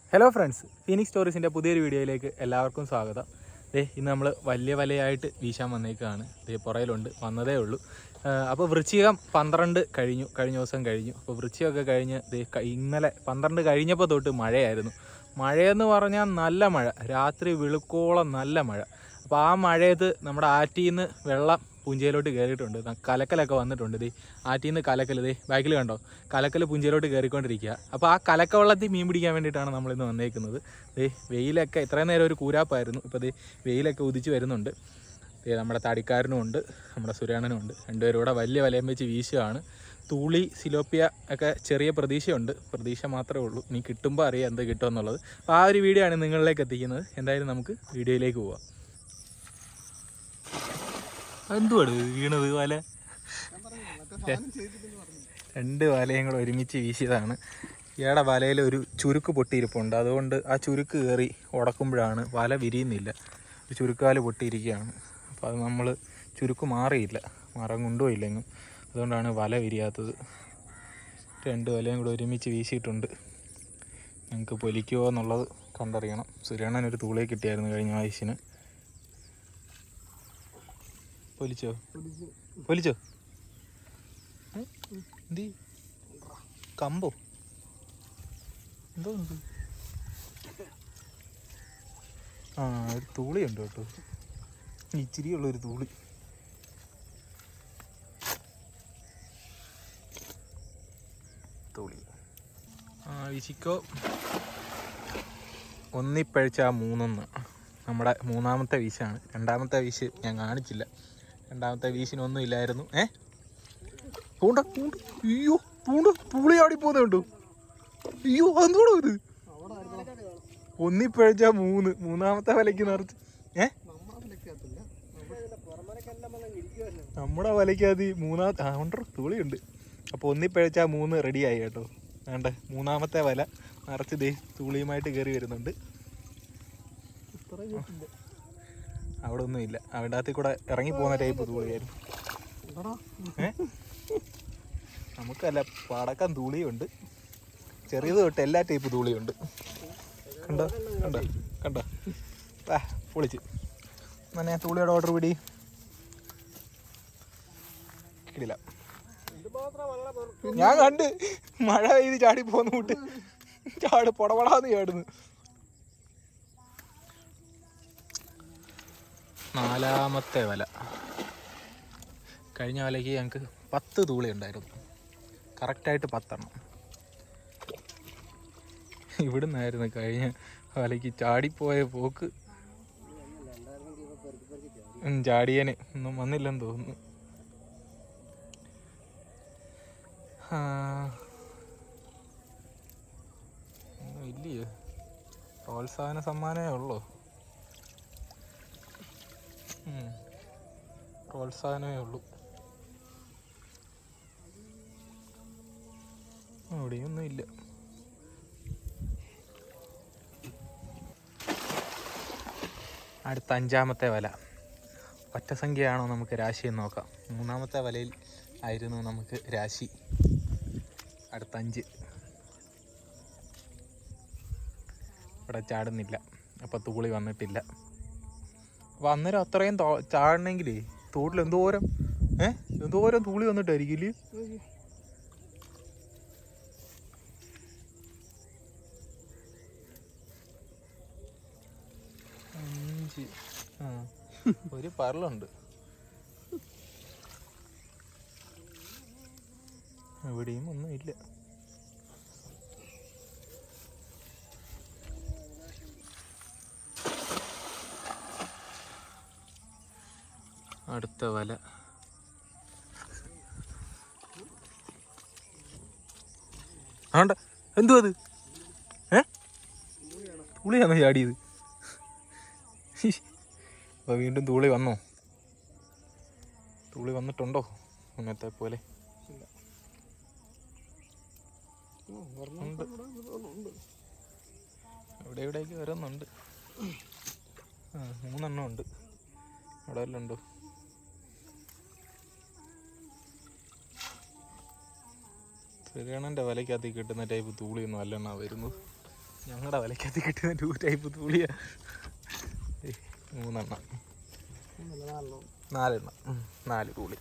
Hello friends Phoenix സ്റ്റോറീസിൻ്റെ പുതിയൊരു വീഡിയോയിലേക്ക് എല്ലാവർക്കും സ്വാഗതം ദേ ഇന്ന് നമ്മൾ വലിയ വലയായിട്ട് വീശാൻ വന്നേക്കാണ് ദേ പുറയിലുണ്ട് വന്നതേ ഉള്ളൂ അപ്പോൾ വൃശ്ചികം പന്ത്രണ്ട് കഴിഞ്ഞു കഴിഞ്ഞ ദിവസം കഴിഞ്ഞു അപ്പോൾ വൃശ്ചികമൊക്കെ കഴിഞ്ഞ് ദേ ക- ഇന്നലെ പന്ത്രണ്ട് കഴിഞ്ഞപ്പോൾ തൊട്ട് മഴയായിരുന്നു മഴയെന്ന് പറഞ്ഞാൽ നല്ല മഴ രാത്രി വെളുക്കോളം നല്ല മഴ അപ്പോൾ ആ മഴയത്ത് നമ്മുടെ ആറ്റിൽ നിന്ന് വെള്ളം പുഞ്ചയിലോട്ട് കയറിയിട്ടുണ്ട് ന- കലക്കലൊക്കെ വന്നിട്ടുണ്ട് ദേ ആറ്റിൽ നിന്ന് കലക്കൽ ദേ ബാക്കിൽ കണ്ടോ കലക്കൽ പുഞ്ചയിലോട്ട് കയറിക്കൊണ്ടിരിക്കുക അപ്പോൾ ആ കലക്ക വെള്ളത്തിൽ മീൻ പിടിക്കാൻ വേണ്ടിയിട്ടാണ് നമ്മളിന്ന് വന്നേക്കുന്നത് ദേ വെയിലൊക്കെ ഇത്രയും നേരം ഒരു കൂരാപ്പായിരുന്നു ഇപ്പോൾ ദേ വെയിലൊക്കെ ഉദിച്ച് വരുന്നുണ്ട് ദേ നമ്മുടെ തടിക്കാരനും ഉണ്ട് നമ്മുടെ സുരേണനും ഉണ്ട് രണ്ടുപേരും കൂടെ വലിയ വലയം വെച്ച് വീശുകയാണ് തൂളി സിലോപ്പിയ ഒക്കെ ചെറിയ പ്രതീക്ഷയുണ്ട് പ്രതീക്ഷ മാത്രമേ ഉള്ളൂ ഇനി കിട്ടുമ്പോൾ അറിയാം എന്ത് കിട്ടുമെന്നുള്ളത് അപ്പോൾ ആ ഒരു വീഡിയോ ആണ് നിങ്ങളിലേക്ക് എത്തിക്കുന്നത് എന്തായാലും നമുക്ക് വീഡിയോയിലേക്ക് പോവാം എന്തുവാണ് വീണത് വല രണ്ട് വലയും കൂടെ ഒരുമിച്ച് വീശിയതാണ് ഇയാടെ വലയിൽ ഒരു ചുരുക്ക് പൊട്ടിയിരിപ്പുണ്ട് അതുകൊണ്ട് ആ ചുരുക്ക് കയറി ഉടക്കുമ്പോഴാണ് വല വിരിയുന്നില്ല ഒരു ചുരുക്കാല് പൊട്ടിയിരിക്കുകയാണ് അപ്പോൾ അത് നമ്മൾ ചുരുക്ക് മാറിയില്ല മരം കൊണ്ടുപോയില്ല എങ്ങും അതുകൊണ്ടാണ് വല വിരിയാത്തത് രണ്ട് വലയും കൂടെ ഒരുമിച്ച് വീശിയിട്ടുണ്ട് ഞങ്ങൾക്ക് പൊലിക്കുമോ എന്നുള്ളത് കണ്ടറിയണം സുരേണൻ ഒരു തൂളെ കിട്ടിയായിരുന്നു കഴിഞ്ഞ ആയുസിന് പൊലിച്ചോ പൊലിച്ചോ ഏ? എന്തി കമ്പോ എന്തോ ഉണ്ട് ആ ഒരു തൂളിയുണ്ട് കേട്ടോ ഇച്ചിരിയുള്ള ഒരു തൂളി തൂളി ആ വിശിക്കോ ഒന്നിപ്പഴിച്ച ആ മൂന്നൊന്ന് നമ്മുടെ മൂന്നാമത്തെ വീശാണ് രണ്ടാമത്തെ വീശ് ഞാൻ കാണിച്ചില്ല രണ്ടാമത്തെ വീശിനൊന്നും ഇല്ലായിരുന്നു ഏ പൂണ്ട പൂണ്ട അയ്യോ പൂണ്ട പുളി ആടി പോകുന്നുണ്ടോ അയ്യോ എന്തോടോ ഇത് ഒന്നിപ്പഴിച്ച മൂന്ന് മൂന്നാമത്തെ വലയ്ക്ക് നിറച്ച് ഏ നമ്മുടെ വലയ്ക്കകത്ത് ഈ മൂന്നാമത്തെ ആ ഉണ്ട് തുളിയുണ്ട് അപ്പോൾ ഒന്നിപ്പഴിച്ച മൂന്ന് റെഡിയായി കേട്ടോ വേണ്ട മൂന്നാമത്തെ വല നിറച്ച് ദേ തുളിയുമായിട്ട് കയറി വരുന്നുണ്ട് അവിടെ ഒന്നും ഇല്ല അവിടെ അകത്ത് കൂടെ ഇറങ്ങി പോകുന്ന ടൈപ്പ് തൂളിയായിരുന്നു ഏ നമുക്കല്ല പടക്കം തൂളിയുണ്ട് ചെറിയത് തൊട്ട് എല്ലാ ടൈപ്പ് തൂളിയുണ്ട് കണ്ടോ കണ്ടോ കണ്ടോ ആ പൊളിച്ച് എന്നാ തൂളിയുടെ ഓർഡർ പിടി കിടില ഞാൻ കണ്ട് മഴ പെയ്ത് ചാടി പോന്ന കൂട്ട് ചാട് പൊടപടാന്ന് ചാടുന്നു നാലാമത്തെ വല കഴിഞ്ഞ വലയ്ക്ക് ഞങ്ങൾക്ക് പത്ത് തൂളി ഉണ്ടായിരുന്നു കറക്റ്റായിട്ട് പത്തെണ്ണം ഇവിടുന്നായിരുന്നു കഴിഞ്ഞ വലയ്ക്ക് ചാടിപ്പോയ പോക്ക് ഉം, ചാടിയന് ഒന്നും വന്നില്ലെന്ന് തോന്നുന്നു ആ. ഒന്നും ഇല്ലയോ പ്രോത്സാഹന സമ്മാനമേ ഉള്ളൂ ഉം. പ്രോത്സാഹനമേ ഉള്ളൂ അവിടെയൊന്നും ഇല്ല അടുത്ത അഞ്ചാമത്തെ വല ഒറ്റസംഖ്യയാണോ നമുക്ക് രാശി എന്ന് നോക്കാം മൂന്നാമത്തെ വലയിൽ ആയിരുന്നു നമുക്ക് രാശി അടുത്ത അഞ്ച് ഇവിടെ ചാടുന്നില്ല അപ്പം തൂളി വന്നിട്ടില്ല അപ്പം അന്നേരം അത്രയും തോ- ചാടണമെങ്കിലേ തോട്ടിൽ എന്തോരം ഏ എന്തോരം തൂളി വന്നിട്ടായിരിക്കില്ലേ അഞ്ച് ആ ഒരു പറലുണ്ട് എവിടെയും ഒന്നും ഇല്ല അടുത്ത വല ആണ്ട എന്തുവാ അത് ഏ തുളിയാണോ ചാടിയത് അപ്പോൾ വീണ്ടും തൂളി വന്നോ തൂളി വന്നിട്ടുണ്ടോ മുന്നത്തെ പോലെ ഉണ്ട് ഇവിടെ ഇവിടേക്ക് വരുന്നുണ്ട് ആ മൂന്നെണ്ണം ഉണ്ട് അവിടെ വല്ലതും ഉണ്ടോ ശ്രീകണ്ണൻ്റെ വലയ്ക്കകത്ത് കിട്ടുന്ന ടൈപ്പ് തൂളിയൊന്നും അല്ലെണ്ണ വരുന്നത് ഞങ്ങളുടെ വലയ്ക്കകത്ത് കിട്ടുന്ന ടൂ ടൈപ്പ് തൂളിയ മൂന്നെണ്ണം നാലെണ്ണം ഉം, നാല് തൂളി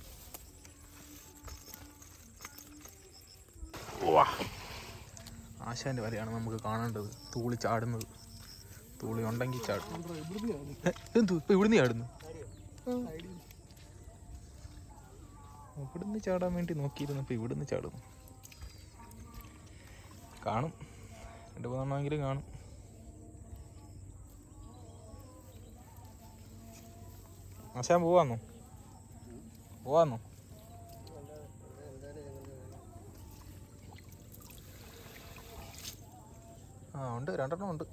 വാ ആശാന്റെ വലയാണ് നമുക്ക് കാണേണ്ടത് തൂളി ചാടുന്നത് തൂളി ഉണ്ടെങ്കിൽ ചാടും ഏ, എന്തു ഇപ്പൊ ഇവിടുന്ന് ചാടുന്നു ഇവിടുന്ന് ചാടാൻ വേണ്ടി നോക്കിയിരുന്നപ്പോ ഇവിടുന്ന് ചാടുന്നു കാണും രണ്ട് മൂന്നെണ്ണമെങ്കിലും കാണും ആശാൻ പോവാന്നോ പോവാന്നോ ആ ഉണ്ട് രണ്ടെണ്ണം ഉണ്ട്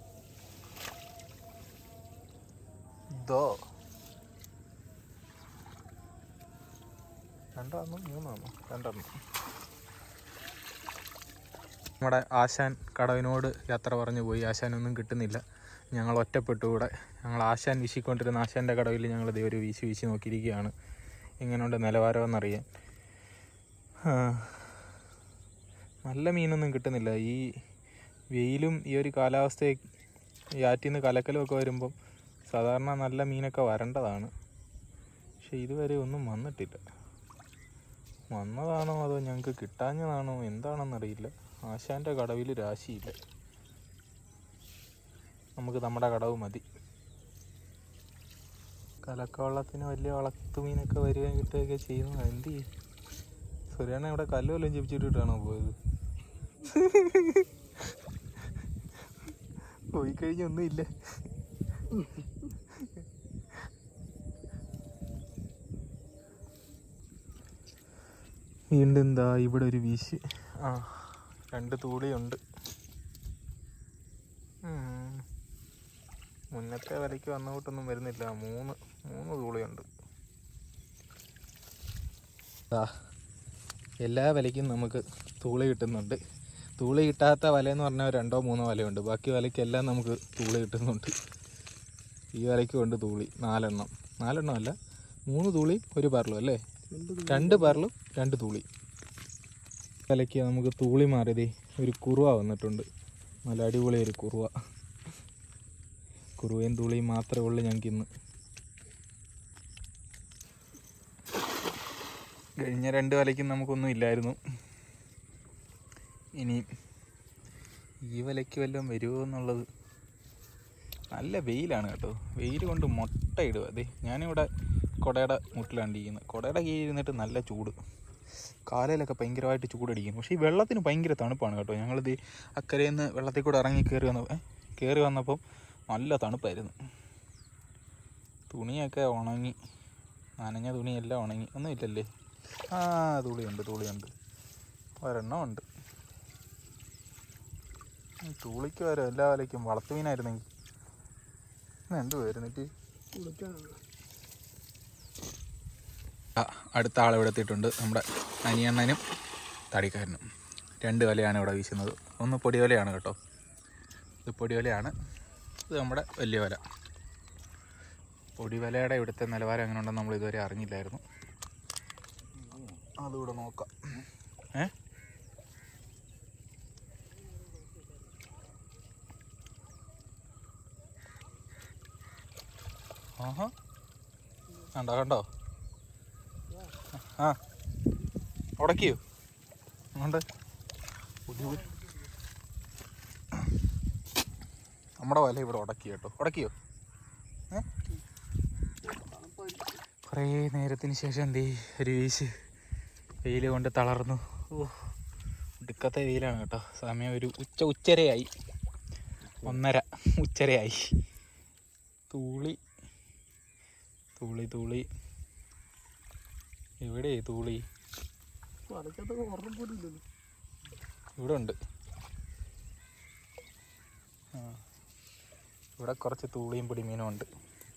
ദോ രണ്ടാണോ മൂന്നാണോ രണ്ടെണ്ണം നമ്മുടെ ആശാൻ കടവിനോട് യാത്ര പറഞ്ഞു പോയി ആശാനൊന്നും കിട്ടുന്നില്ല ഞങ്ങൾ ഒറ്റപ്പെട്ടു കൂടെ ഞങ്ങൾ ആശാൻ വീശിക്കൊണ്ടിരുന്ന ആശാൻ്റെ കടവിൽ ഞങ്ങൾ ദേ ഒരു വീശി വീശി നോക്കിയിരിക്കുകയാണ് എങ്ങനെയുണ്ട് നിലവാരമെന്നറിയാൻ ആ, നല്ല മീനൊന്നും കിട്ടുന്നില്ല ഈ വെയിലും ഈ ഒരു കാലാവസ്ഥയെ ഈ ആറ്റിൽ നിന്ന് കലക്കലും ഒക്കെ വരുമ്പം സാധാരണ നല്ല മീനൊക്കെ വരേണ്ടതാണ് പക്ഷെ ഇതുവരെ ഒന്നും വന്നിട്ടില്ല വന്നതാണോ അതോ ഞങ്ങൾക്ക് കിട്ടാഞ്ഞതാണോ എന്താണെന്നറിയില്ല ആശാൻ്റെ കടവിൽ രാശിയില്ല നമുക്ക് നമ്മുടെ കടവ് മതി കലക്കവെള്ളത്തിന് വലിയ വളർത്തുമീനൊക്കെ വരികയും കിട്ടുകയൊക്കെ ചെയ്യുന്നത് എന്ത് ചെയ്യും സുരേണ ഇവിടെ കല്ല് വല്ലതും ജപിച്ചിട്ടിട്ടാണോ പോയത് പോയി കഴിഞ്ഞൊന്നും ഇല്ല വീണ്ടും എന്താ ഇവിടെ ഒരു വീശ് ആ രണ്ട് തൂളിയുണ്ട് ഉം. മുന്നത്തെ വിലയ്ക്ക് വന്ന കൂട്ടൊന്നും വരുന്നില്ല മൂന്ന് മൂന്ന് തൂളിയുണ്ട് ആ എല്ലാ വിലയ്ക്കും നമുക്ക് തൂളി കിട്ടുന്നുണ്ട് തൂളി കിട്ടാത്ത വല എന്ന് പറഞ്ഞാൽ രണ്ടോ മൂന്നോ വലയുണ്ട് ബാക്കി വലയ്ക്കെല്ലാം നമുക്ക് തൂളി കിട്ടുന്നുണ്ട് ഈ വലയ്ക്കും ഉണ്ട് തൂളി നാലെണ്ണം നാലെണ്ണം അല്ല മൂന്ന് തൂളി ഒരു പറലും അല്ലേ രണ്ട് പറലും രണ്ട് തൂളി വിലയ്ക്ക് നമുക്ക് തൂളി മാറിയതേ ഒരു കുറുവ വന്നിട്ടുണ്ട് നല്ല അടിപൊളി ഒരു കുറുവ കുറുവയും തൂളിയും മാത്രമേ ഉള്ളൂ ഞങ്ങൾക്ക് ഇന്ന് കഴിഞ്ഞ രണ്ട് വലയ്ക്കും നമുക്കൊന്നും ഇല്ലായിരുന്നു ഇനി ഈ വലയ്ക്ക് വല്ലതും വരുമോ എന്നുള്ളത് നല്ല വെയിലാണ് കേട്ടോ വെയിൽ കൊണ്ട് മുട്ടയിടുക അതെ ഞാനിവിടെ കുടയുടെ മുട്ടിലാണ്ടിരിക്കുന്നത് കുടയുടെ കീഴിൽ ഇരുന്നിട്ട് നല്ല ചൂട് കാലയിലൊക്കെ ഭയങ്കരമായിട്ട് ചൂടടിക്കുന്നു പക്ഷേ ഈ വെള്ളത്തിന് ഭയങ്കര തണുപ്പാണ് കേട്ടോ ഞങ്ങളിത് അക്കരയിൽ നിന്ന് വെള്ളത്തിൽ കൂടെ ഇറങ്ങി കയറി വന്ന ഏ, കയറി വന്നപ്പം നല്ല തണുപ്പായിരുന്നു തുണിയൊക്കെ ഉണങ്ങി നനഞ്ഞ തുണിയെല്ലാം ഉണങ്ങി ഒന്നും ഇല്ലല്ലേ ആ തുളിയുണ്ട് തുളിയുണ്ട് ഒരെണ്ണം ഉണ്ട് ഈ തുളിക്ക് വരെ എല്ലാ വലയ്ക്കും വളർത്തുമീനായിരുന്നെങ്കിൽ എന്ത് വരുന്നിട്ട് അടുത്ത ആൾ ഇവിടെ എത്തിയിട്ടുണ്ട് നമ്മുടെ അനിയണ്ണനും തടിക്കാരനും രണ്ട് വലയാണ് ഇവിടെ വീശുന്നത് ഒന്ന് പൊടി വലയാണ് കേട്ടോ ഇത് പൊടി വലയാണ് ഇത് നമ്മുടെ വലിയ വല പൊടി വലയുടെ ഇവിടുത്തെ നിലവാരം എങ്ങനെ ഉണ്ടെന്ന് നമ്മൾ ഇതുവരെ അറിഞ്ഞില്ലായിരുന്നു അതുകൂടെ നോക്കാം ഏ ആഹാ കണ്ടോ കണ്ടോ ആ ഉടക്കിയോ ഉണ്ട് നമ്മുടെ വല ഇവിടെ ഉടക്കി കേട്ടോ ഉടക്കിയോ ഏ കുറേ നേരത്തിന് ശേഷം എന്തേ ഒരു വീശ് വെയിൽ കൊണ്ട് തളർന്നു ഓ ഒടുക്കത്തെ വെയിലാണ് കേട്ടോ സമയം ഒരു ഉച്ച ഉച്ചരയായി ഒന്നര ഉച്ചരയായി തൂളി തൂളി തൂളി എവിടെ തൂളി ഇവിടെ ഉണ്ട് ആ ഇവിടെ കുറച്ച് തൂളിയും പൊടിമീനും ഉണ്ട്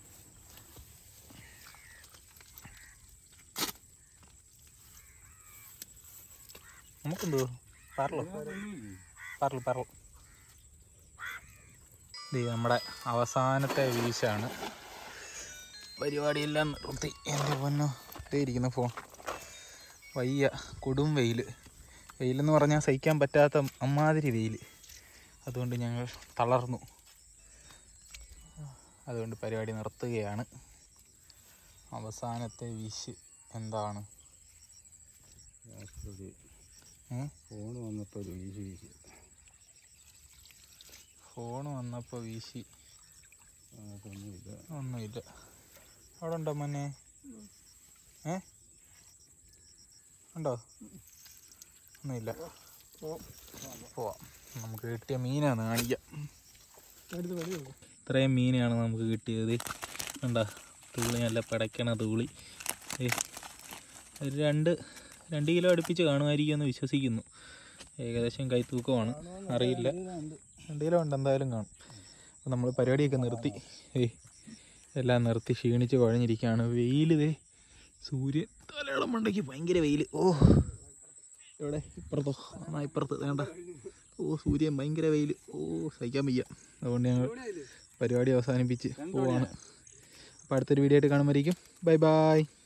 നമുക്കെന്തോ പറലോ പറലു പറലു ഇത് നമ്മുടെ അവസാനത്തെ വീശാണ് പരിപാടിയെല്ലാം നിർത്തി എൻ്റെ പൊന്നോ ഇതേ ഇരിക്കുന്ന ഫോൺ വയ്യ കൊടും വെയിൽ വെയിലെന്ന് പറഞ്ഞാൽ സഹിക്കാൻ പറ്റാത്ത അമ്മാതിരി വെയിൽ അതുകൊണ്ട് ഞങ്ങൾ തളർന്നു അതുകൊണ്ട് പരിപാടി നിർത്തുകയാണ് അവസാനത്തെ വിഷ് എന്താണ് ലാസ്റ്റൊരു ഏ? ഫോൺ വന്നപ്പോൾ ഒരു വീശി വീശി ഫോൺ വന്നപ്പോൾ വീശി അതൊന്നുമില്ല ഒന്നുമില്ല അവിടെ ഉണ്ടോ മോനെ ഏ ഉണ്ടോ ഒന്നുമില്ല പോവാം നമുക്ക് കിട്ടിയ മീനാണ് കാണിക്കാം ഇത്രയും മീനാണ് നമുക്ക് കിട്ടിയത് കണ്ട തൂളി നല്ല പിടയ്ക്കണ തൂളി ഏ, ഒരു രണ്ട് രണ്ട് കിലോ അടുപ്പിച്ച് കാണുമായിരിക്കും എന്ന് വിശ്വസിക്കുന്നു ഏകദേശം കൈത്തൂക്കമാണ് അറിയില്ല രണ്ട് കിലോ ഉണ്ട് എന്തായാലും കാണും അപ്പോൾ നമ്മൾ പരിപാടിയൊക്കെ നിർത്തി ഏയ് എല്ലാം നിർത്തി ക്ഷീണിച്ച് കുഴഞ്ഞിരിക്കുകയാണ് വെയിൽ ദേ സൂര്യൻ തലയുടെ മണ്ടയ്ക്ക് ഭയങ്കര വെയിൽ ഓ ഇവിടെ ഇപ്പുറത്തോ ആ ഇപ്പുറത്ത് വേണ്ട ഓ സൂര്യൻ ഭയങ്കര വെയിൽ ഓ സഹിക്കാൻ വയ്യ അതുകൊണ്ട് ഞങ്ങൾ പരിപാടി അവസാനിപ്പിച്ച് പോവാണ് അപ്പോൾ അടുത്തൊരു വീഡിയോ ആയിട്ട് കാണുമ്പോഴേക്കും ബൈ ബൈ